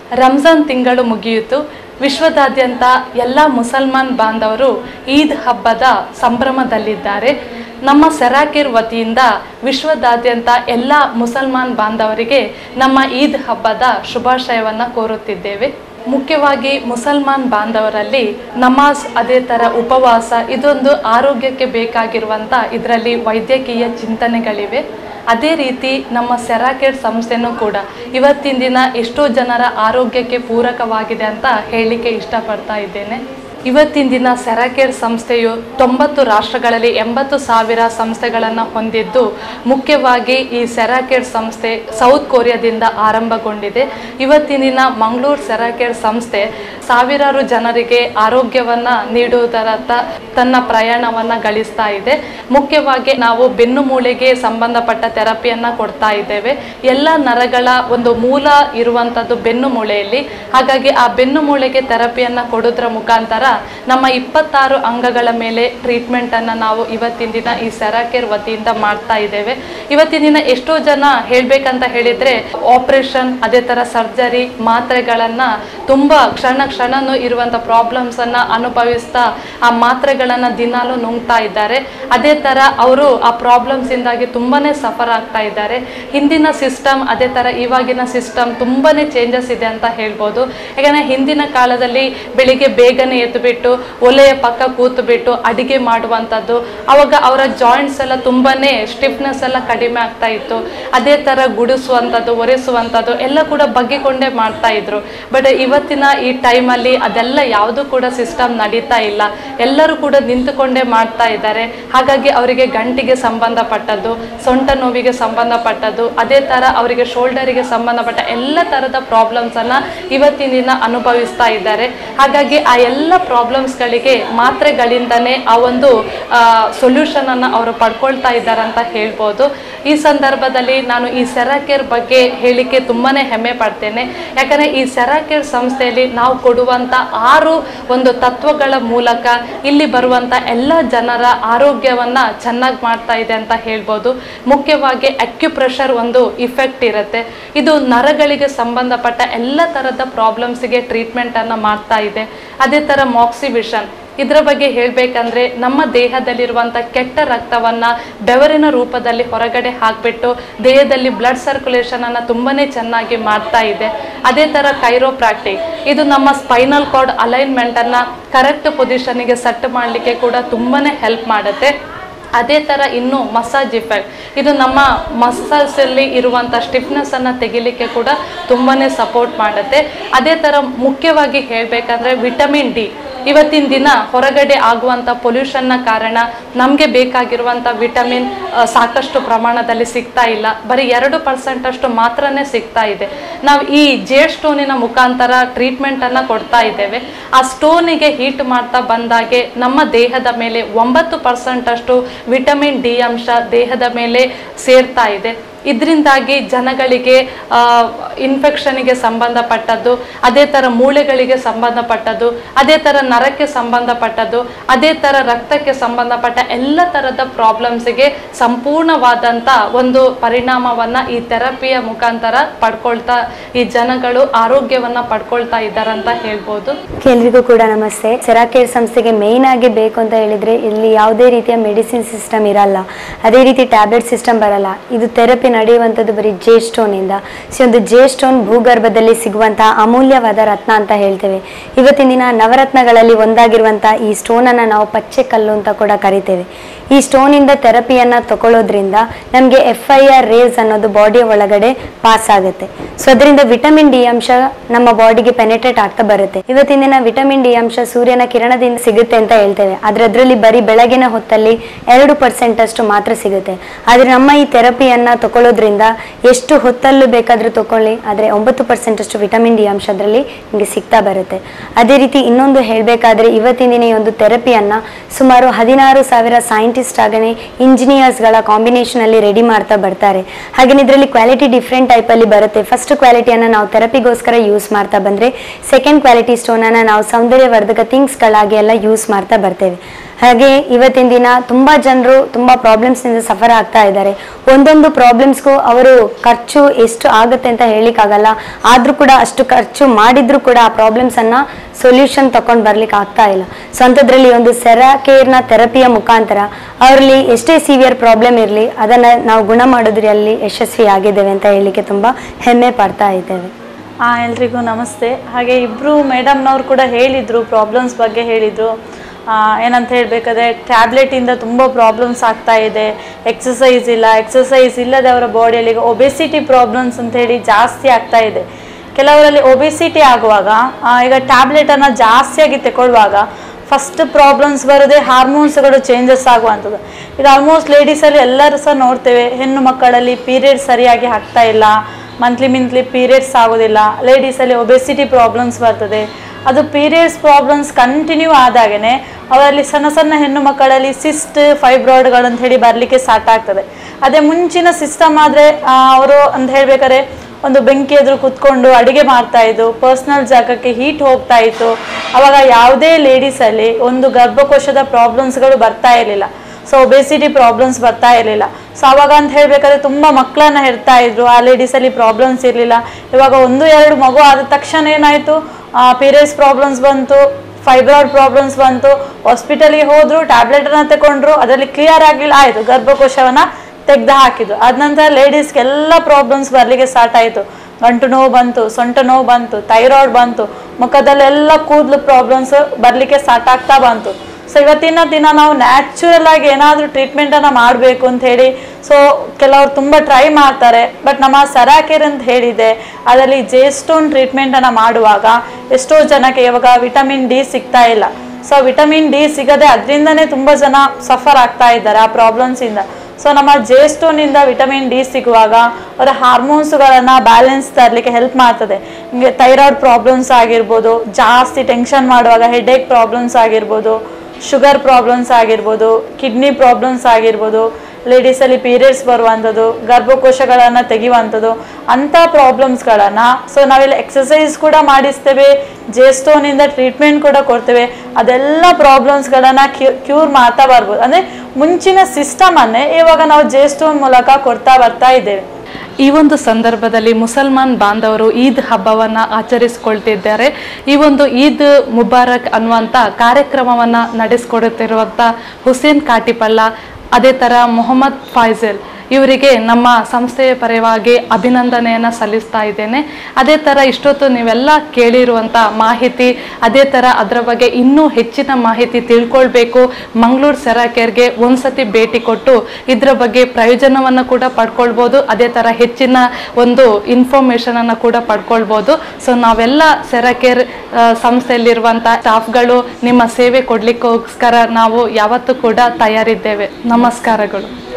ರಂಜಾನ್ ತಿಂಗಳು ಮುಗಿಯಿತು ವಿಶ್ವದಾದ್ಯಂತ ಎಲ್ಲ ಮುಸಲ್ಮಾನ್ ಬಾಂಧವರು ಈದ್ ಹಬ್ಬದ ಸಂಭ್ರಮದಲ್ಲಿದ್ದಾರೆ ನಮ್ಮ ಸೆರಾಕಿರ್ ವತಿಯಿಂದ ವಿಶ್ವದಾದ್ಯಂತ ಎಲ್ಲ ಮುಸಲ್ಮಾನ್ ಬಾಂಧವರಿಗೆ ನಮ್ಮ ಈದ್ ಹಬ್ಬದ ಶುಭಾಶಯವನ್ನು ಕೋರುತ್ತಿದ್ದೇವೆ ಮುಖ್ಯವಾಗಿ ಮುಸಲ್ಮಾನ್ ಬಾಂಧವರಲ್ಲಿ ನಮಾಜ್ ಅದೇ ಥರ ಉಪವಾಸ ಇದೊಂದು ಆರೋಗ್ಯಕ್ಕೆ ಬೇಕಾಗಿರುವಂಥ ಇದರಲ್ಲಿ ವೈದ್ಯಕೀಯ ಚಿಂತನೆಗಳಿವೆ ಅದೇ ರೀತಿ ನಮ್ಮ ಸೆರಾಕೆಡ್ ಸಂಸ್ಥೆನೂ ಕೂಡ ಇವತ್ತಿನ ದಿನ ಎಷ್ಟೋ ಜನರ ಆರೋಗ್ಯಕ್ಕೆ ಪೂರಕವಾಗಿದೆ ಅಂತ ಹೇಳಲಿಕ್ಕೆ ಇಷ್ಟಪಡ್ತಾ ಇದ್ದೇನೆ ಇವತ್ತಿನ ದಿನ ಸೆರಾಕೆಡ್ ಸಂಸ್ಥೆಯು ತೊಂಬತ್ತು ರಾಷ್ಟ್ರಗಳಲ್ಲಿ ಎಂಬತ್ತು ಸಾವಿರ ಸಂಸ್ಥೆಗಳನ್ನು ಹೊಂದಿದ್ದು ಮುಖ್ಯವಾಗಿ ಈ ಸೆರಾಕೆಡ್ ಸಂಸ್ಥೆ ಸೌತ್ ಕೊರಿಯಾದಿಂದ ಆರಂಭಗೊಂಡಿದೆ ಇವತ್ತಿನ ದಿನ ಮಂಗಳೂರು ಸೆರಾಕೆಡ್ ಸಂಸ್ಥೆ ಸಾವಿರಾರು ಜನರಿಗೆ ಆರೋಗ್ಯವನ್ನು ನೀಡುವುದರತ್ತ ತನ್ನ ಪ್ರಯಾಣವನ್ನು ಗಳಿಸ್ತಾ ಇದೆ ಮುಖ್ಯವಾಗಿ ನಾವು ಬೆನ್ನು ಮೂಳೆಗೆ ಸಂಬಂಧಪಟ್ಟ ಥೆರಪಿಯನ್ನು ಕೊಡ್ತಾ ಇದ್ದೇವೆ ಎಲ್ಲ ನರಗಳ ಒಂದು ಮೂಲ ಇರುವಂಥದ್ದು ಬೆನ್ನು ಮೂಳೆಯಲ್ಲಿ ಹಾಗಾಗಿ ಆ ಬೆನ್ನು ಮೂಳೆಗೆ ಥೆರಪಿಯನ್ನು ಕೊಡೋದ್ರ ಮುಖಾಂತರ ನಮ್ಮ ಇಪ್ಪತ್ತಾರು ಅಂಗಗಳ ಮೇಲೆ ಟ್ರೀಟ್ಮೆಂಟನ್ನು ನಾವು ಇವತ್ತಿನ ದಿನ ಈ ಸೆರಾಕೇರ್ ವತಿಯಿಂದ ಮಾಡ್ತಾ ಇದ್ದೇವೆ ಇವತ್ತಿನ ದಿನ ಎಷ್ಟೋ ಜನ ಹೇಳಬೇಕಂತ ಹೇಳಿದರೆ ಆಪರೇಷನ್ ಅದೇ ಥರ ಸರ್ಜರಿ ಮಾತ್ರೆಗಳನ್ನು ತುಂಬ ಕ್ಷಣ ಕ್ಷಣನೂ ಇರುವಂಥ ಪ್ರಾಬ್ಲಮ್ಸನ್ನು ಅನುಭವಿಸ್ತಾ ಆ ಮಾತ್ರೆಗಳನ್ನು ದಿನಾಲೂ ನುಂಗ್ತಾ ಇದ್ದಾರೆ ಅದೇ ಥರ ಅವರು ಆ ಪ್ರಾಬ್ಲಮ್ಸಿಂದಾಗಿ ತುಂಬಾ ಸಫರ್ ಆಗ್ತಾ ಇದ್ದಾರೆ ಹಿಂದಿನ ಸಿಸ್ಟಮ್ ಅದೇ ಥರ ಇವಾಗಿನ ಸಿಸ್ಟಮ್ ತುಂಬಾ ಚೇಂಜಸ್ ಇದೆ ಅಂತ ಹೇಳ್ಬೋದು ಯಾಕಂದರೆ ಹಿಂದಿನ ಕಾಲದಲ್ಲಿ ಬೆಳಿಗ್ಗೆ ಬೇಗನೆ ಎದ್ದುಬಿಟ್ಟು ಒಲೆಯ ಪಕ್ಕ ಕೂತು ಬಿಟ್ಟು ಅಡಿಗೆ ಮಾಡುವಂಥದ್ದು ಅವಾಗ ಅವರ ಜಾಯಿಂಟ್ಸ್ ಎಲ್ಲ ತುಂಬಾ ಸ್ಟಿಫ್ನೆಸ್ ಎಲ್ಲ ಕಡಿಮೆ ಆಗ್ತಾ ಇತ್ತು ಅದೇ ಥರ ಗುಡಿಸುವಂಥದ್ದು ಒರೆಸುವಂಥದ್ದು ಎಲ್ಲ ಕೂಡ ಬಗ್ಗಿಕೊಂಡೇ ಮಾಡ್ತಾ ಇದ್ರು ಬಟ್ ಇವತ್ತಿನ ಈ ಟೈಮಲ್ಲಿ ಅದೆಲ್ಲ ಯಾವುದು ಕೂಡ ಸಿಸ್ಟಮ್ ನಡೀತಾ ಇಲ್ಲ ಎಲ್ಲರೂ ಕೂಡ ನಿಂತುಕೊಂಡೇ ಮಾಡ್ತಾ ಇದ್ದಾರೆ ಹಾಗಾಗಿ ಅವರಿಗೆ ಗಂಟಿಗೆ ಸಂಬಂಧಪಟ್ಟದ್ದು ಸೊಂಟ ನೋವಿಗೆ ಸಂಬಂಧಪಟ್ಟದ್ದು ಅದೇ ಥರ ಅವರಿಗೆ ಶೋಲ್ಡರಿಗೆ ಸಂಬಂಧಪಟ್ಟ ಎಲ್ಲ ಥರದ ಪ್ರಾಬ್ಲಮ್ಸನ್ನು ಇವತ್ತಿನ ದಿನ ಅನುಭವಿಸ್ತಾ ಇದ್ದಾರೆ ಹಾಗಾಗಿ ಆ ಎಲ್ಲ ಪ್ರಾಬ್ಲಮ್ಸ್ಗಳಿಗೆ ಮಾತ್ರೆಗಳಿಂದನೇ ಆ ಒಂದು ಸೊಲ್ಯೂಷನನ್ನು ಅವರು ಪಡ್ಕೊಳ್ತಾ ಇದ್ದಾರೆ ಅಂತ ಹೇಳ್ಬೋದು ಈ ಸಂದರ್ಭದಲ್ಲಿ ನಾನು ಈ ಸೆರಾಕೇರ್ ಬಗ್ಗೆ ಹೇಳಿಕೆ ತುಂಬಾ ಹೆಮ್ಮೆ ಪಡ್ತೇನೆ ಯಾಕಂದರೆ ಈ ಸೆರಾಕೇರ್ ಸಂಸ್ಥೆಯಲ್ಲಿ ನಾವು ಕೊಡುವಂಥ ಆರು ಒಂದು ತತ್ವಗಳ ಮೂಲಕ ಇಲ್ಲಿ ಬರುವಂಥ ಎಲ್ಲ ಜನರ ಆರೋಗ್ಯವನ್ನು ಚೆನ್ನಾಗಿ ಮಾಡ್ತಾ ಇದೆ ಅಂತ ಹೇಳ್ಬೋದು ಮುಖ್ಯವಾಗಿ ಅಕ್ಯುಪ್ರೆಷರ್ ಒಂದು ಇಫೆಕ್ಟ್ ಇರುತ್ತೆ ಇದು ನರಗಳಿಗೆ ಸಂಬಂಧಪಟ್ಟ ಎಲ್ಲ ಥರದ ಪ್ರಾಬ್ಲಮ್ಸಿಗೆ ಟ್ರೀಟ್ಮೆಂಟನ್ನು ಮಾಡ್ತಾ ಇದೆ ಅದೇ ಥರ ಮಾಕ್ಸಿವಿಷನ್ ಇದರ ಬಗ್ಗೆ ಹೇಳಬೇಕಂದ್ರೆ ನಮ್ಮ ದೇಹದಲ್ಲಿರುವಂಥ ಕೆಟ್ಟ ರಕ್ತವನ್ನು ಬೆವರಿನ ರೂಪದಲ್ಲಿ ಹೊರಗಡೆ ಹಾಕಿಬಿಟ್ಟು ದೇಹದಲ್ಲಿ ಬ್ಲಡ್ ಸರ್ಕ್ಯುಲೇಷನನ್ನು ತುಂಬಾ ಚೆನ್ನಾಗಿ ಮಾಡ್ತಾ ಇದೆ ಅದೇ ಥರ ಕೈರೋಪ್ರಾಕ್ಟಿಕ್ ಇದು ನಮ್ಮ ಸ್ಪೈನಲ್ ಕಾರ್ಡ್ ಅಲೈನ್ಮೆಂಟನ್ನು ಕರೆಕ್ಟ್ ಪೊಸಿಷನಿಗೆ ಸೆಟ್ ಮಾಡಲಿಕ್ಕೆ ಕೂಡ ತುಂಬಾ ಹೆಲ್ಪ್ ಮಾಡುತ್ತೆ ಅದೇ ಥರ ಇನ್ನು ಮಸಾಜ್ ಇಫೆಕ್ಟ್ ಇದು ನಮ್ಮ ಮಸಲ್ಸಲ್ಲಿ ಇರುವಂಥ ಸ್ಟಿಫ್ನೆಸ್ಸನ್ನು ತೆಗಿಲಿಕ್ಕೆ ಕೂಡ ತುಂಬಾ ಸಪೋರ್ಟ್ ಮಾಡುತ್ತೆ ಅದೇ ಥರ ಮುಖ್ಯವಾಗಿ ಹೇಳಬೇಕಂದ್ರೆ ವಿಟಮಿನ್ ಡಿ ಇವತ್ತಿನ ದಿನ ಹೊರಗಡೆ ಆಗುವಂಥ ಪೊಲ್ಯೂಷನ್ನ ಕಾರಣ ನಮಗೆ ಬೇಕಾಗಿರುವಂಥ ವಿಟಮಿನ್ ಸಾಕಷ್ಟು ಪ್ರಮಾಣದಲ್ಲಿ ಸಿಗ್ತಾ ಇಲ್ಲ ಬರೀ ಎರಡು ಪರ್ಸೆಂಟಷ್ಟು ಮಾತ್ರನೇ ಸಿಗ್ತಾ ಇದೆ ನಾವು ಈ ಜೇ ಸ್ಟೋನಿನ ಮುಖಾಂತರ ಟ್ರೀಟ್ಮೆಂಟನ್ನು ಕೊಡ್ತಾ ಇದ್ದೇವೆ ಆ ಸ್ಟೋನಿಗೆ ಹೀಟ್ ಮಾಡ್ತಾ ಬಂದಾಗೆ ನಮ್ಮ ದೇಹದ ಮೇಲೆ ಒಂಬತ್ತು ಪರ್ಸೆಂಟಷ್ಟು ವಿಟಮಿನ್ ಡಿ ಅಂಶ ದೇಹದ ಮೇಲೆ ಸೇರ್ತಾ ಇದೆ ಇದರಿಂದಾಗಿ ಜನಗಳಿಗೆ ಇನ್ಫೆಕ್ಷನಿಗೆ ಸಂಬಂಧಪಟ್ಟದ್ದು ಅದೇ ಥರ ಮೂಳೆಗಳಿಗೆ ಸಂಬಂಧಪಟ್ಟದ್ದು ಅದೇ ಥರ ನರಕ್ಕೆ ಸಂಬಂಧಪಟ್ಟದ್ದು ಅದೇ ಥರ ರಕ್ತಕ್ಕೆ ಸಂಬಂಧಪಟ್ಟ ಎಲ್ಲ ಥರದ ಪ್ರಾಬ್ಲಮ್ಸಿಗೆ ಸಂಪೂರ್ಣವಾದಂಥ ಒಂದು ಪರಿಣಾಮವನ್ನು ಈ ಥೆರಪಿಯ ಮುಖಾಂತರ ಪಡ್ಕೊಳ್ತಾ ಈ ಜನಗಳು ಆರೋಗ್ಯವನ್ನು ಪಡ್ಕೊಳ್ತಾ ಇದ್ದಾರಂತ ಹೇಳ್ಬೋದು ಎಲ್ರಿಗೂ ಕೂಡ ನಮಸ್ತೆ ಸೆರಾಕೇರ್ ಸಂಸ್ಥೆಗೆ ಮೇಯ್ನ್ ಆಗಿ ಬೇಕು ಅಂತ ಹೇಳಿದ್ರೆ ಇಲ್ಲಿ ಯಾವುದೇ ರೀತಿಯ ಮೆಡಿಸಿನ್ ಸಿಸ್ಟಮ್ ಇರಲ್ಲ ಅದೇ ರೀತಿ ಟ್ಯಾಬ್ಲೆಟ್ ಸಿಸ್ಟಮ್ ಬರಲ್ಲ ಇದು ಥೆರಪಿ ನಡೆಯುವಂಥದ್ದು ಬರೀ ಜೇ ಸ್ಟೋನಿಂದ ಸೊ ಒಂದು ಜೇ ಸ್ಟೋನ್ ಭೂಗರ್ಭದಲ್ಲಿ ಸಿಗುವಂತಹ ಅಮೂಲ್ಯವಾದ ರತ್ನ ಅಂತ ಹೇಳ್ತೇವೆ ಇವತ್ತಿನ ದಿನ ನವರತ್ನಗಳಲ್ಲಿ ಒಂದಾಗಿರುವಂತಹ ಈ ಸ್ಟೋನನ್ನು ನಾವು ಪಚ್ಚೆ ಕಲ್ಲು ಅಂತ ಕೂಡ ಕರಿತೇವೆ ಈ ಸ್ಟೋನಿಂದ ಥೆರಪಿಯನ್ನು ತಗೊಳ್ಳೋದ್ರಿಂದ ನಮಗೆ ಎಫ್ ಐ ಆರ್ ರೇಸ್ ಅನ್ನೋದು ಬಾಡಿಯ ಒಳಗಡೆ ಪಾಸ್ ಆಗುತ್ತೆ ಸೊ ಅದರಿಂದ ವಿಟಮಿನ್ ಡಿ ಅಂಶ ನಮ್ಮ ಬಾಡಿಗೆ ಪೆನೆಟ್ರೇಟ್ ಆಗ್ತಾ ಬರುತ್ತೆ ಇವತ್ತಿನ ದಿನ ವಿಟಮಿನ್ ಡಿ ಅಂಶ ಸೂರ್ಯನ ಕಿರಣದಿಂದ ಸಿಗುತ್ತೆ ಅಂತ ಹೇಳ್ತೇವೆ ಆದ್ರೆ ಅದರಲ್ಲಿ ಬರೀ ಬೆಳಗಿನ ಹೊತ್ತಲ್ಲಿ ಎರಡು ಪರ್ಸೆಂಟ್ ಅಷ್ಟು ಮಾತ್ರ ಸಿಗುತ್ತೆ ಆದ್ರೆ ನಮ್ಮ ಈ ಥೆರಪಿಯನ್ನ ತಗೊಳ್ಳೋದ್ರಿಂದ ಎಷ್ಟು ಹೊತ್ತಲ್ಲೂ ಬೇಕಾದ್ರೂ ತಗೊಳ್ಳಿ ಆದ್ರೆ ಒಂಬತ್ತು ಪರ್ಸೆಂಟ್ ಅಷ್ಟು ವಿಟಮಿನ್ ಡಿ ಅಂಶ ಅದರಲ್ಲಿ ನಿಮಗೆ ಸಿಗ್ತಾ ಬರುತ್ತೆ ಅದೇ ರೀತಿ ಇನ್ನೊಂದು ಹೇಳಬೇಕಾದ್ರೆ ಇವತ್ತಿನ ದಿನ ಈ ಒಂದು ಥೆರಪಿಯನ್ನ ಸುಮಾರು ಹದಿನಾರು ಸಾವಿರ ಸೈಂಟಿಸ್ಟ್ ಆಗನೆ ಇಂಜಿನಿಯರ್ಸ್ಗಳ ಕಾಂಬಿನೇಷನ್ ಅಲ್ಲಿ ರೆಡಿ ಮಾಡ್ತಾ ಬರ್ತಾರೆ ಹಾಗೆ ಇದರಲ್ಲಿ ಕ್ವಾಲಿಟಿ ಡಿಫ್ರೆಂಟ್ ಟೈಪ್ ಅಲ್ಲಿ ಬರುತ್ತೆ ಫಸ್ಟ್ ಕ್ವಾಲಿಟಿಯನ್ನ ನಾವು ಥೆರಪಿಗೋಸ್ಕರ ಯೂಸ್ ಮಾಡ್ತಾ ಬಂದ್ರೆ ಸೆಕೆಂಡ್ ಕ್ವಾಲಿಟಿ ಸ್ಟೋನ್ ಅನ್ನ ನಾವು ಸೌಂದರ್ಯವರ್ಧಕ ಥಿಂಗ್ಸ್ಗಳಾಗಿ ಎಲ್ಲ ಯೂಸ್ ಮಾಡ್ತಾ ಬರ್ತೇವೆ ಹಾಗೆ ಇವತ್ತಿನ ದಿನ ತುಂಬ ಜನರು ತುಂಬ ಪ್ರಾಬ್ಲಮ್ಸ್ನಿಂದ ಸಫರ್ ಆಗ್ತಾ ಇದ್ದಾರೆ ಒಂದೊಂದು ಪ್ರಾಬ್ಲಮ್ಸ್ಗೂ ಅವರು ಖರ್ಚು ಎಷ್ಟು ಆಗುತ್ತೆ ಅಂತ ಹೇಳಿಕ್ಕಾಗಲ್ಲ ಆದರೂ ಕೂಡ ಅಷ್ಟು ಖರ್ಚು ಮಾಡಿದ್ರು ಕೂಡ ಆ ಪ್ರಾಬ್ಲಮ್ಸನ್ನು ಸೊಲ್ಯೂಷನ್ ತಗೊಂಡು ಬರ್ಲಿಕ್ಕೆ ಆಗ್ತಾ ಇಲ್ಲ ಸೊ ಅಂಥದ್ರಲ್ಲಿ ಒಂದು ಸೆರಾಕೇರ್ನ ಥೆರಪಿಯ ಮುಖಾಂತರ ಅವರಲ್ಲಿ ಎಷ್ಟೇ ಸಿವಿಯರ್ ಪ್ರಾಬ್ಲಮ್ ಇರಲಿ ಅದನ್ನು ನಾವು ಗುಣ ಮಾಡೋದ್ರಲ್ಲಿ ಯಶಸ್ವಿ ಆಗಿದ್ದೇವೆ ಅಂತ ಹೇಳಲಿಕ್ಕೆ ತುಂಬ ಹೆಮ್ಮೆ ಪಡ್ತಾ ಇದ್ದೇವೆ ಹಾಂ ಎಲ್ರಿಗೂ ನಮಸ್ತೆ ಹಾಗೆ ಇಬ್ಬರು ಮೇಡಮ್ನವ್ರು ಕೂಡ ಹೇಳಿದರು ಪ್ರಾಬ್ಲಮ್ಸ್ ಬಗ್ಗೆ ಹೇಳಿದರು ಏನಂತ ಹೇಳಬೇಕಾದ್ರೆ ಟ್ಯಾಬ್ಲೆಟಿಂದ ತುಂಬ ಪ್ರಾಬ್ಲಮ್ಸ್ ಆಗ್ತಾ ಇದೆ ಎಕ್ಸಸೈಸ್ ಇಲ್ಲ ಎಕ್ಸಸೈಸ್ ಇಲ್ಲದೆ ಅವರ ಬಾಡಿಯಲ್ಲಿ ಈಗ ಒಬೆಸಿಟಿ ಪ್ರಾಬ್ಲಮ್ಸ್ ಅಂತ ಹೇಳಿ ಜಾಸ್ತಿ ಆಗ್ತಾ ಇದೆ ಕೆಲವರಲ್ಲಿ ಒಬೆಸಿಟಿ ಆಗುವಾಗ ಆ, ಈಗ ಟ್ಯಾಬ್ಲೆಟನ್ನು ಜಾಸ್ತಿಯಾಗಿ ತಗೊಳ್ಳುವಾಗ ಫಸ್ಟ್ ಪ್ರಾಬ್ಲಮ್ಸ್ ಬರೋದೇ ಹಾರ್ಮೋನ್ಸ್ಗಳು ಚೇಂಜಸ್ ಆಗುವಂಥದ್ದು ಈಗ ಆಲ್ಮೋಸ್ಟ್ ಲೇಡೀಸಲ್ಲಿ ಎಲ್ಲರೂ ಸಹ ನೋಡ್ತೇವೆ ಹೆಣ್ಣು ಮಕ್ಕಳಲ್ಲಿ ಪೀರಿಯಡ್ ಸರಿಯಾಗಿ ಆಗ್ತಾ ಇಲ್ಲ ಮಂತ್ಲಿ ಮಂತ್ಲಿ ಪೀರಿಯಡ್ಸ್ ಆಗೋದಿಲ್ಲ ಲೇಡೀಸಲ್ಲಿ ಒಬೆಸಿಟಿ ಪ್ರಾಬ್ಲಮ್ಸ್ ಬರ್ತದೆ ಅದು ಪೀರಿಯಡ್ಸ್ ಪ್ರಾಬ್ಲಮ್ಸ್ ಕಂಟಿನ್ಯೂ ಆದಾಗೇ ಅವರಲ್ಲಿ ಸಣ್ಣ ಸಣ್ಣ ಹೆಣ್ಣು ಮಕ್ಕಳಲ್ಲಿ ಸಿಸ್ಟ್ ಫೈಬ್ರಾಯ್ಡ್ಗಳು ಅಂತ ಹೇಳಿ ಬರಲಿಕ್ಕೆ ಸ್ಟಾರ್ಟ್ ಆಗ್ತದೆ ಅದೇ ಮುಂಚಿನ ಸಿಸ್ಟಮ್ ಆದರೆ ಅವರು ಅಂತ ಹೇಳ್ಬೇಕಾದ್ರೆ ಒಂದು ಬೆಂಕಿ ಎದುರು ಕುತ್ಕೊಂಡು ಅಡಿಗೆ ಮಾಡ್ತಾ ಇದ್ದು ಪರ್ಸ್ನಲ್ ಜಾಗಕ್ಕೆ ಹೀಟ್ ಹೋಗ್ತಾ ಇತ್ತು ಅವಾಗ ಯಾವುದೇ ಲೇಡೀಸಲ್ಲಿ ಒಂದು ಗರ್ಭಕೋಶದ ಪ್ರಾಬ್ಲಮ್ಸ್ಗಳು ಬರ್ತಾ ಇರಲಿಲ್ಲ ಸೊ ಒಬೆಸಿಟಿ ಪ್ರಾಬ್ಲಮ್ಸ್ ಬರ್ತಾ ಇರಲಿಲ್ಲ ಸೊ ಅವಾಗ ಅಂತ ಹೇಳ್ಬೇಕಾದ್ರೆ ತುಂಬ ಮಕ್ಕಳನ್ನ ಹೆರ್ತಾ ಇದ್ರು ಆ ಲೇಡೀಸಲ್ಲಿ ಪ್ರಾಬ್ಲಮ್ಸ್ ಇರಲಿಲ್ಲ ಇವಾಗ ಒಂದು ಎರಡು ಮಗು ಆದ ತಕ್ಷಣ ಏನಾಯಿತು ಪೀರಿಯಡ್ಸ್ ಪ್ರಾಬ್ಲಮ್ಸ್ ಬಂತು ಫೈಬ್ರಾಯ್ಡ್ ಪ್ರಾಬ್ಲಮ್ಸ್ ಬಂತು ಹಾಸ್ಪಿಟಲಿಗೆ ಹೋದ್ರು ಟ್ಯಾಬ್ಲೆಟನ್ನು ತಗೊಂಡ್ರು ಅದರಲ್ಲಿ ಕ್ಲಿಯರ್ ಆಗಲಿಲ್ಲ ಆಯಿತು ಗರ್ಭಕೋಶವನ್ನು ತೆಗ್ದು ಹಾಕಿದ್ರು ಅದ ನಂತರ ಲೇಡೀಸ್ಗೆಲ್ಲ ಪ್ರಾಬ್ಲಮ್ಸ್ ಬರಲಿಕ್ಕೆ ಸ್ಟಾರ್ಟ್ ಆಯಿತು ಗಂಟು ನೋವು ಬಂತು ಸೊಂಟ ನೋವು ಬಂತು ಥೈರಾಯ್ಡ್ ಬಂತು ಮುಖದಲ್ಲೆಲ್ಲ ಕೂದಲು ಪ್ರಾಬ್ಲಮ್ಸ್ ಬರಲಿಕ್ಕೆ ಸ್ಟಾರ್ಟ್ ಆಗ್ತಾ ಬಂತು ಸೊ ಇವತ್ತಿನ ದಿನ ನಾವು ನ್ಯಾಚುರಲ್ ಆಗಿ ಏನಾದರೂ ಟ್ರೀಟ್ಮೆಂಟನ್ನು ಮಾಡಬೇಕು ಅಂತ ಹೇಳಿ ಸೊ ಕೆಲವರು ತುಂಬ ಟ್ರೈ ಮಾಡ್ತಾರೆ ಬಟ್ ನಮ್ಮ ಸರಾಕೇರ್ ಅಂತ ಹೇಳಿದೆ ಅದರಲ್ಲಿ ಜೇ ಸ್ಟೋನ್ ಟ್ರೀಟ್ಮೆಂಟನ್ನು ಮಾಡುವಾಗ ಎಷ್ಟೋ ಜನಕ್ಕೆ ಇವಾಗ ವಿಟಮಿನ್ ಡಿ ಸಿಗ್ತಾ ಇಲ್ಲ ಸೊ ವಿಟಮಿನ್ ಡಿ ಸಿಗದೆ ಅದರಿಂದನೇ ತುಂಬ ಜನ ಸಫರ್ ಆಗ್ತಾ ಇದ್ದಾರೆ ಆ ಪ್ರಾಬ್ಲಮ್ಸಿಂದ ಸೊ ನಮ್ಮ ಜೇ ಸ್ಟೋನಿಂದ ವಿಟಮಿನ್ ಡಿ ಸಿಗುವಾಗ ಅವರ ಹಾರ್ಮೋನ್ಸ್ಗಳನ್ನು ಬ್ಯಾಲೆನ್ಸ್ ತರಲಿಕ್ಕೆ ಹೆಲ್ಪ್ ಮಾಡ್ತದೆ ನಿಮಗೆ ಥೈರಾಯ್ಡ್ ಪ್ರಾಬ್ಲಮ್ಸ್ ಆಗಿರ್ಬೋದು ಜಾಸ್ತಿ ಟೆನ್ಷನ್ ಮಾಡುವಾಗ ಹೆಡೇಕ್ ಪ್ರಾಬ್ಲಮ್ಸ್ ಆಗಿರ್ಬೋದು ಶುಗರ್ ಪ್ರಾಬ್ಲಮ್ಸ್ ಆಗಿರ್ಬೋದು ಕಿಡ್ನಿ ಪ್ರಾಬ್ಲಮ್ಸ್ ಆಗಿರ್ಬೋದು ಲೇಡೀಸಲ್ಲಿ ಪೀರಿಯಡ್ಸ್ ಬರುವಂಥದ್ದು ಗರ್ಭಕೋಶಗಳನ್ನು ತೆಗೆಯುವಂಥದ್ದು ಅಂಥ ಪ್ರಾಬ್ಲಮ್ಸ್ಗಳನ್ನು ಸೊ ನಾವೆಲ್ಲ ಎಕ್ಸಸೈಸ್ ಕೂಡ ಮಾಡಿಸ್ತೇವೆ ಜೇ ಸ್ಟೋನಿಂದ ಟ್ರೀಟ್ಮೆಂಟ್ ಕೂಡ ಕೊಡ್ತೇವೆ ಅದೆಲ್ಲ ಪ್ರಾಬ್ಲಮ್ಸ್ಗಳನ್ನು ಕ್ಯೂರ್ ಮಾಡ್ತಾ ಬರ್ಬೋದು ಅಂದರೆ ಮುಂಚಿನ ಸಿಸ್ಟಮನ್ನೇ ಇವಾಗ ನಾವು ಜೇ ಸ್ಟೋನ್ ಮೂಲಕ ಕೊಡ್ತಾ ಬರ್ತಾ ಇದ್ದೇವೆ ಈ ಒಂದು ಸಂದರ್ಭದಲ್ಲಿ ಮುಸಲ್ಮಾನ್ ಬಾಂಧವರು ಈದ್ ಹಬ್ಬವನ್ನ ಆಚರಿಸಿಕೊಳ್ತಿದ್ದಾರೆ ಈ ಒಂದು ಈದ್ ಮುಬಾರಕ್ ಅನ್ನುವಂಥ ಕಾರ್ಯಕ್ರಮವನ್ನ ನಡೆಸಿಕೊಡುತ್ತಿರುವಂಥ ಹುಸೇನ್ ಕಾಟಿಪಳ್ಳ ಅದೇ ಥರ ಮೊಹಮ್ಮದ್ ಫೈಜಲ್ ಇವರಿಗೆ ನಮ್ಮ ಸಂಸ್ಥೆಯ ಪರವಾಗಿ ಅಭಿನಂದನೆಯನ್ನು ಸಲ್ಲಿಸ್ತಾ ಇದ್ದೇನೆ ಅದೇ ಥರ ಇಷ್ಟೊತ್ತು ನೀವೆಲ್ಲ ಕೇಳಿರುವಂಥ ಮಾಹಿತಿ ಅದೇ ಥರ ಅದರ ಬಗ್ಗೆ ಇನ್ನೂ ಹೆಚ್ಚಿನ ಮಾಹಿತಿ ತಿಳ್ಕೊಳ್ಬೇಕು ಮಂಗಳೂರು ಸೆರಾಕೇರ್ಗೆ ಒಂದ್ಸತಿ ಭೇಟಿ ಕೊಟ್ಟು ಇದರ ಬಗ್ಗೆ ಪ್ರಯೋಜನವನ್ನು ಕೂಡ ಪಡ್ಕೊಳ್ಬೋದು ಅದೇ ಥರ ಹೆಚ್ಚಿನ ಒಂದು ಇನ್ಫಾರ್ಮೇಷನನ್ನು ಕೂಡ ಪಡ್ಕೊಳ್ಬೋದು ಸೊ ನಾವೆಲ್ಲ ಸೆರಾಕೇರ್ ಆ, ಸಂಸ್ಥೆಯಲ್ಲಿರುವಂಥ ಸ್ಟಾಫ್ಗಳು ನಿಮ್ಮ ಸೇವೆ ಕೊಡಲಿಕ್ಕೋಸ್ಕರ ನಾವು ಯಾವತ್ತೂ ಕೂಡ ತಯಾರಿದ್ದೇವೆ ನಮಸ್ಕಾರಗಳು